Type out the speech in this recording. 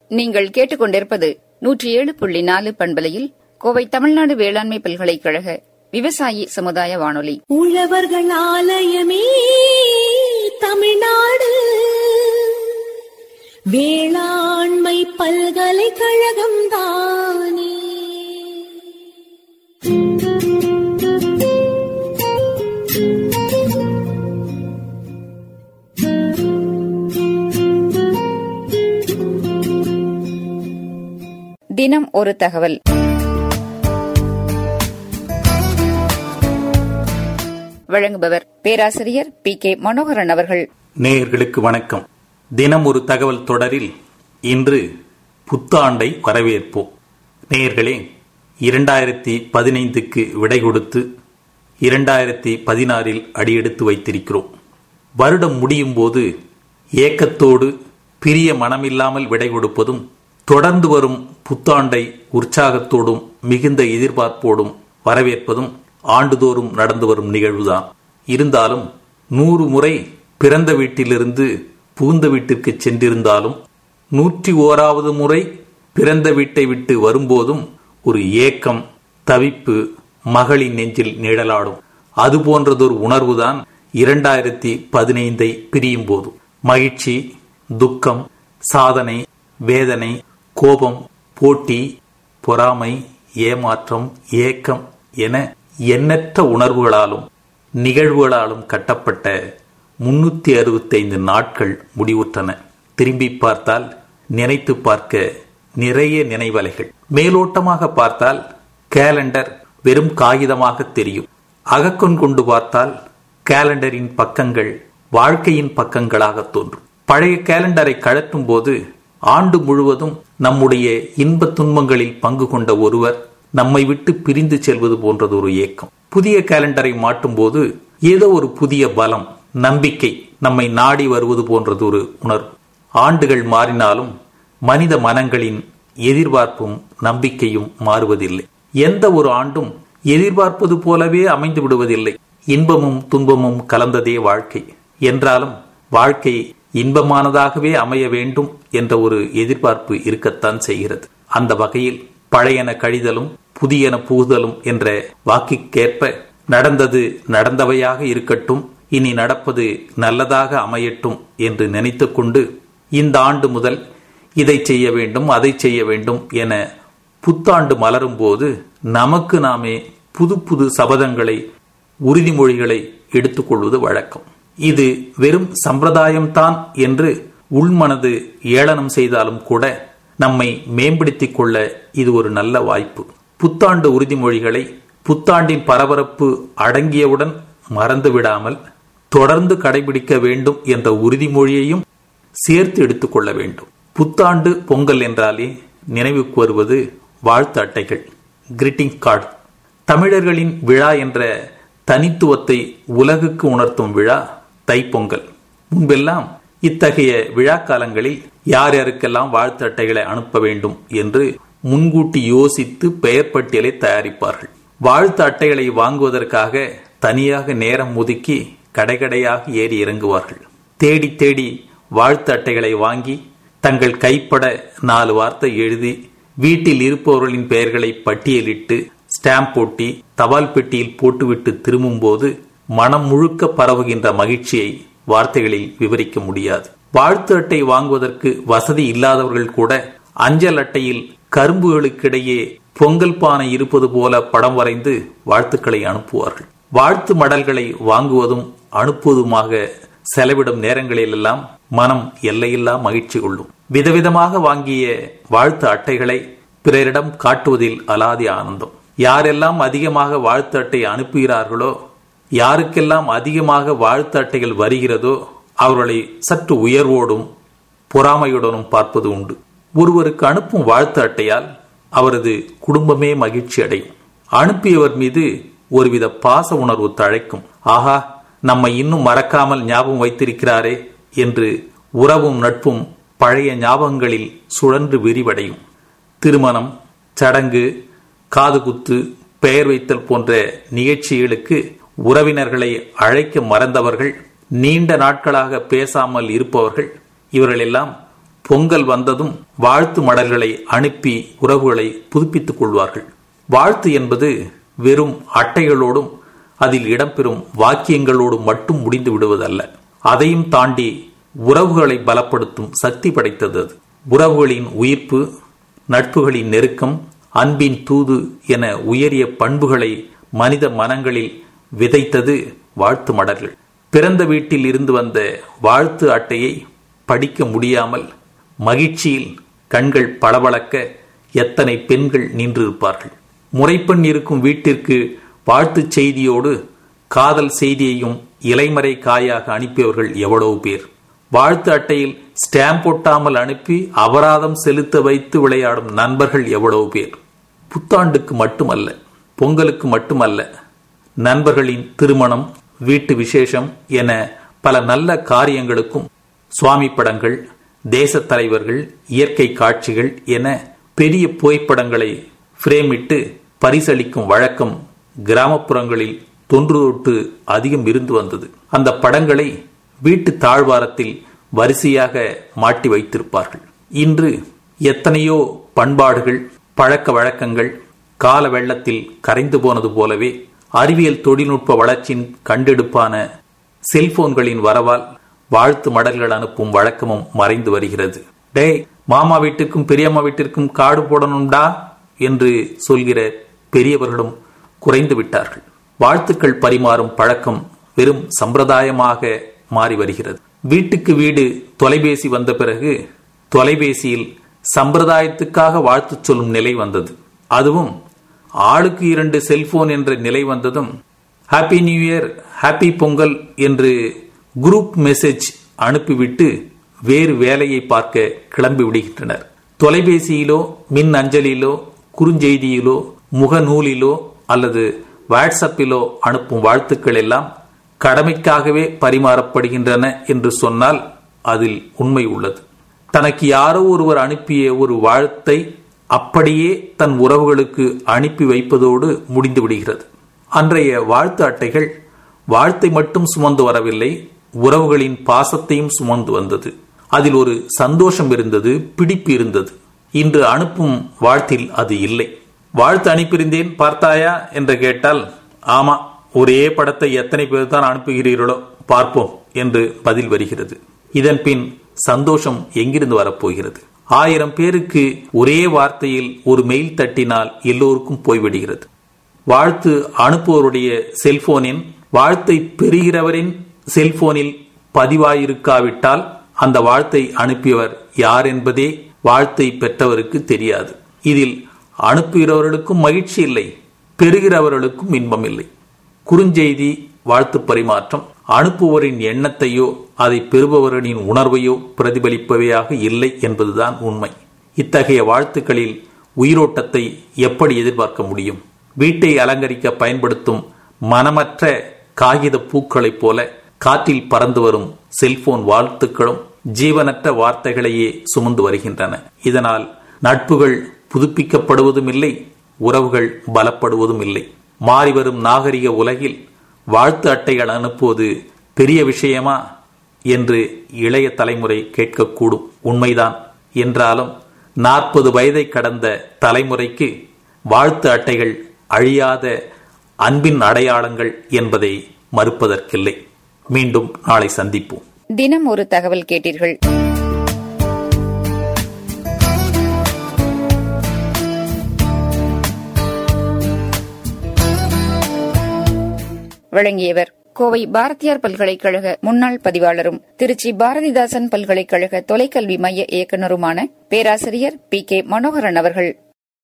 நீங்கள் கேட்டுக்கொண்டிருப்பது நூற்றி ஏழு புள்ளி நாலு பண்பலையில் கோவை தமிழ்நாடு வேளாண்மை பல்கலைக்கழக விவசாயி சமுதாய வானொலி உழவர்கள் ஆலயமே தமிழ்நாடு வேளாண்மை பல்கலைக்கழகம் தானே தினம் ஒரு தகவல் வழங்குபவர் பேராசிரியர் பி கே மனோகரன் அவர்கள் நேயர்களுக்கு வணக்கம் தினம் ஒரு தகவல் தொடரில் இன்று புத்தாண்டை வரவேற்போம் நேயர்களே இரண்டாயிரத்தி பதினைந்துக்கு விடை கொடுத்து இரண்டாயிரத்தி பதினாறில் அடியெடுத்து வைத்திருக்கிறோம் வருடம் முடியும் போது ஏக்கத்தோடு பிரிய மனமில்லாமல் விடை கொடுப்பதும் தொடர்ந்து வரும் புத்தாண்டை உற்சாகத்தோடும் மிகுந்த எதிர்பார்ப்போடும் வரவேற்பதும் ஆண்டுதோறும் நடந்து வரும் நிகழ்வுதான் இருந்தாலும் நூறு முறை பிறந்த வீட்டிலிருந்து புகுந்த வீட்டிற்கு சென்றிருந்தாலும் நூற்றி ஓராவது முறை பிறந்த வீட்டை விட்டு வரும்போதும் ஒரு ஏக்கம் தவிப்பு மகளின் நெஞ்சில் நிழலாடும் அது போன்றதொரு உணர்வுதான் இரண்டாயிரத்தி பதினைந்தை பிரியும் போது மகிழ்ச்சி துக்கம் சாதனை வேதனை கோபம் போட்டி பொறாமை ஏமாற்றம் ஏக்கம் என எண்ணற்ற உணர்வுகளாலும் நிகழ்வுகளாலும் கட்டப்பட்ட முன்னூத்தி அறுபத்தைந்து நாட்கள் முடிவுற்றன திரும்பி பார்த்தால் நினைத்து பார்க்க நிறைய நினைவலைகள் மேலோட்டமாக பார்த்தால் கேலண்டர் வெறும் காகிதமாக தெரியும் அகக்கொன் கொண்டு பார்த்தால் கேலண்டரின் பக்கங்கள் வாழ்க்கையின் பக்கங்களாக தோன்றும் பழைய கேலண்டரை கழற்றும் போது ஆண்டு முழுவதும் நம்முடைய இன்ப துன்பங்களில் பங்கு கொண்ட ஒருவர் நம்மை விட்டு பிரிந்து செல்வது போன்றது ஒரு ஏக்கம் புதிய கேலண்டரை மாட்டும் போது ஏதோ ஒரு புதிய பலம் நம்பிக்கை நம்மை நாடி வருவது போன்றது ஒரு உணர்வு ஆண்டுகள் மாறினாலும் மனித மனங்களின் எதிர்பார்ப்பும் நம்பிக்கையும் மாறுவதில்லை எந்த ஒரு ஆண்டும் எதிர்பார்ப்பது போலவே அமைந்து விடுவதில்லை இன்பமும் துன்பமும் கலந்ததே வாழ்க்கை என்றாலும் வாழ்க்கை இன்பமானதாகவே அமைய வேண்டும் என்ற ஒரு எதிர்பார்ப்பு இருக்கத்தான் செய்கிறது அந்த வகையில் பழையன கழிதலும் புதியன புகுதலும் என்ற வாக்கிற்கேற்ப நடந்தது நடந்தவையாக இருக்கட்டும் இனி நடப்பது நல்லதாக அமையட்டும் என்று நினைத்துக் கொண்டு இந்த ஆண்டு முதல் இதை செய்ய வேண்டும் அதை செய்ய வேண்டும் என புத்தாண்டு மலரும் போது நமக்கு நாமே புது புது சபதங்களை உறுதிமொழிகளை எடுத்துக்கொள்வது வழக்கம் இது வெறும் சம்பிரதாயம்தான் என்று உள்மனது ஏளனம் செய்தாலும் கூட நம்மை மேம்படுத்திக் கொள்ள இது ஒரு நல்ல வாய்ப்பு புத்தாண்டு உறுதிமொழிகளை புத்தாண்டின் பரபரப்பு அடங்கியவுடன் மறந்து விடாமல் தொடர்ந்து கடைபிடிக்க வேண்டும் என்ற உறுதிமொழியையும் சேர்த்து எடுத்துக்கொள்ள வேண்டும் புத்தாண்டு பொங்கல் என்றாலே நினைவுக்கு வருவது வாழ்த்து அட்டைகள் கிரீட்டிங் கார்டு தமிழர்களின் விழா என்ற தனித்துவத்தை உலகுக்கு உணர்த்தும் விழா தைப்பொங்கல் முன்பெல்லாம் இத்தகைய விழா காலங்களில் யார் யாருக்கெல்லாம் வாழ்த்து அட்டைகளை அனுப்ப வேண்டும் என்று முன்கூட்டி யோசித்து பெயர் பட்டியலை தயாரிப்பார்கள் வாழ்த்து அட்டைகளை வாங்குவதற்காக தனியாக நேரம் ஒதுக்கி கடைகடையாக ஏறி இறங்குவார்கள் தேடி தேடி வாழ்த்து அட்டைகளை வாங்கி தங்கள் கைப்பட நாலு வார்த்தை எழுதி வீட்டில் இருப்பவர்களின் பெயர்களை பட்டியலிட்டு ஸ்டாம்ப் போட்டி தபால் பெட்டியில் போட்டுவிட்டு திரும்பும்போது மனம் முழுக்க பரவுகின்ற மகிழ்ச்சியை வார்த்தைகளில் விவரிக்க முடியாது வாழ்த்து அட்டை வாங்குவதற்கு வசதி இல்லாதவர்கள் கூட அஞ்சல் அட்டையில் கரும்புகளுக்கிடையே பொங்கல் பானை இருப்பது போல படம் வரைந்து வாழ்த்துக்களை அனுப்புவார்கள் வாழ்த்து மடல்களை வாங்குவதும் அனுப்புவதுமாக செலவிடும் நேரங்களிலெல்லாம் மனம் எல்லையில்லா மகிழ்ச்சி கொள்ளும் விதவிதமாக வாங்கிய வாழ்த்து அட்டைகளை பிறரிடம் காட்டுவதில் அலாதி ஆனந்தம் யாரெல்லாம் அதிகமாக வாழ்த்து அட்டை அனுப்புகிறார்களோ யாருக்கெல்லாம் அதிகமாக வாழ்த்து அட்டைகள் வருகிறதோ அவர்களை சற்று உயர்வோடும் பொறாமையுடனும் பார்ப்பது உண்டு ஒருவருக்கு அனுப்பும் வாழ்த்து அட்டையால் அவரது குடும்பமே மகிழ்ச்சி அடையும் அனுப்பியவர் மீது ஒருவித பாச உணர்வு தழைக்கும் ஆஹா நம்மை இன்னும் மறக்காமல் ஞாபகம் வைத்திருக்கிறாரே என்று உறவும் நட்பும் பழைய ஞாபகங்களில் சுழன்று விரிவடையும் திருமணம் சடங்கு காதுகுத்து பெயர் வைத்தல் போன்ற நிகழ்ச்சிகளுக்கு உறவினர்களை அழைக்க மறந்தவர்கள் நீண்ட நாட்களாக பேசாமல் இருப்பவர்கள் இவர்களெல்லாம் பொங்கல் வந்ததும் வாழ்த்து மடல்களை அனுப்பி உறவுகளை புதுப்பித்துக் கொள்வார்கள் வாழ்த்து என்பது வெறும் அட்டைகளோடும் அதில் இடம்பெறும் வாக்கியங்களோடும் மட்டும் முடிந்து விடுவதல்ல அதையும் தாண்டி உறவுகளை பலப்படுத்தும் சக்தி படைத்தது அது உறவுகளின் உயிர்ப்பு நட்புகளின் நெருக்கம் அன்பின் தூது என உயரிய பண்புகளை மனித மனங்களில் விதைத்தது வாழ்த்து மடல்கள் பிறந்த வீட்டில் இருந்து வந்த வாழ்த்து அட்டையை படிக்க முடியாமல் மகிழ்ச்சியில் கண்கள் பளபளக்க எத்தனை பெண்கள் நின்றிருப்பார்கள் முறைப்பெண் இருக்கும் வீட்டிற்கு வாழ்த்துச் செய்தியோடு காதல் செய்தியையும் இலைமறை காயாக அனுப்பியவர்கள் எவ்வளவு பேர் வாழ்த்து அட்டையில் ஸ்டாம்ப் ஒட்டாமல் அனுப்பி அபராதம் செலுத்த வைத்து விளையாடும் நண்பர்கள் எவ்வளவு பேர் புத்தாண்டுக்கு மட்டுமல்ல பொங்கலுக்கு மட்டுமல்ல நண்பர்களின் திருமணம் வீட்டு விசேஷம் என பல நல்ல காரியங்களுக்கும் சுவாமி படங்கள் தேசத் தலைவர்கள் இயற்கை காட்சிகள் என பெரிய புகைப்படங்களை பிரேமிட்டு பரிசளிக்கும் வழக்கம் கிராமப்புறங்களில் தொன்று தொட்டு அதிகம் இருந்து வந்தது அந்த படங்களை வீட்டு தாழ்வாரத்தில் வரிசையாக மாட்டி வைத்திருப்பார்கள் இன்று எத்தனையோ பண்பாடுகள் பழக்க வழக்கங்கள் கால வெள்ளத்தில் கரைந்து போனது போலவே அறிவியல் தொழில்நுட்ப வளர்ச்சியின் கண்டெடுப்பான செல்போன்களின் வரவால் வாழ்த்து மடல்கள் அனுப்பும் வழக்கமும் மறைந்து வருகிறது டேய் மாமா வீட்டுக்கும் பெரியம்மா வீட்டிற்கும் காடு போடணும்டா என்று சொல்கிற பெரியவர்களும் குறைந்து விட்டார்கள் வாழ்த்துக்கள் பரிமாறும் பழக்கம் வெறும் சம்பிரதாயமாக மாறி வருகிறது வீட்டுக்கு வீடு தொலைபேசி வந்த பிறகு தொலைபேசியில் சம்பிரதாயத்துக்காக வாழ்த்து சொல்லும் நிலை வந்தது அதுவும் ஆளுக்கு இரண்டு செல்போன் என்ற நிலை வந்ததும் happy new year happy Pongal என்று குரூப் மெசேஜ் அனுப்பிவிட்டு வேறு வேலையை பார்க்க கிளம்பி விடுகின்றனர் தொலைபேசியிலோ மின் அஞ்சலிலோ குறுஞ்செய்தியிலோ முகநூலிலோ அல்லது வாட்ஸ்அப்பிலோ அனுப்பும் வாழ்த்துக்கள் எல்லாம் கடமைக்காகவே பரிமாறப்படுகின்றன என்று சொன்னால் அதில் உண்மை உள்ளது தனக்கு யாரோ ஒருவர் அனுப்பிய ஒரு வாழ்த்தை அப்படியே தன் உறவுகளுக்கு அனுப்பி வைப்பதோடு முடிந்து விடுகிறது அன்றைய வாழ்த்து அட்டைகள் வாழ்த்தை மட்டும் சுமந்து வரவில்லை உறவுகளின் பாசத்தையும் சுமந்து வந்தது அதில் ஒரு சந்தோஷம் இருந்தது பிடிப்பு இருந்தது இன்று அனுப்பும் வாழ்த்தில் அது இல்லை வாழ்த்து அனுப்பியிருந்தேன் பார்த்தாயா என்று கேட்டால் ஆமா ஒரே படத்தை எத்தனை பேர் தான் அனுப்புகிறீர்களோ பார்ப்போம் என்று பதில் வருகிறது இதன் பின் சந்தோஷம் எங்கிருந்து வரப்போகிறது ஆயிரம் பேருக்கு ஒரே வார்த்தையில் ஒரு மெயில் தட்டினால் எல்லோருக்கும் போய்விடுகிறது வாழ்த்து அனுப்புவோருடைய செல்போனின் வாழ்த்தை பெறுகிறவரின் செல்போனில் பதிவாயிருக்காவிட்டால் அந்த வாழ்த்தை அனுப்பியவர் யார் என்பதே வாழ்த்தை பெற்றவருக்கு தெரியாது இதில் அனுப்புகிறவர்களுக்கும் மகிழ்ச்சி இல்லை பெறுகிறவர்களுக்கும் இன்பம் இல்லை குறுஞ்செய்தி வாழ்த்து பரிமாற்றம் அனுப்புவோரின் எண்ணத்தையோ அதை பெறுபவர்களின் உணர்வையோ பிரதிபலிப்பவையாக இல்லை என்பதுதான் உண்மை இத்தகைய வாழ்த்துக்களில் உயிரோட்டத்தை எப்படி எதிர்பார்க்க முடியும் வீட்டை அலங்கரிக்க பயன்படுத்தும் மனமற்ற காகித பூக்களைப் போல காற்றில் பறந்து வரும் செல்போன் வாழ்த்துக்களும் ஜீவனற்ற வார்த்தைகளையே சுமந்து வருகின்றன இதனால் நட்புகள் புதுப்பிக்கப்படுவதும் இல்லை உறவுகள் பலப்படுவதும் இல்லை மாறிவரும் நாகரிக உலகில் வாழ்த்து அட்டைகள் அனுப்புவது பெரிய விஷயமா என்று இளைய தலைமுறை கேட்கக்கூடும் உண்மைதான் என்றாலும் நாற்பது வயதை கடந்த தலைமுறைக்கு வாழ்த்து அட்டைகள் அழியாத அன்பின் அடையாளங்கள் என்பதை மறுப்பதற்கில்லை மீண்டும் நாளை சந்திப்போம் தினம் ஒரு தகவல் கேட்டீர்கள் வழங்கியவர் கோவை பாரதியார் பல்கலைக்கழக முன்னாள் பதிவாளரும் திருச்சி பாரதிதாசன் பல்கலைக்கழக தொலைக்கல்வி மைய இயக்குநருமான பேராசிரியர் பி கே மனோகரன் அவர்கள்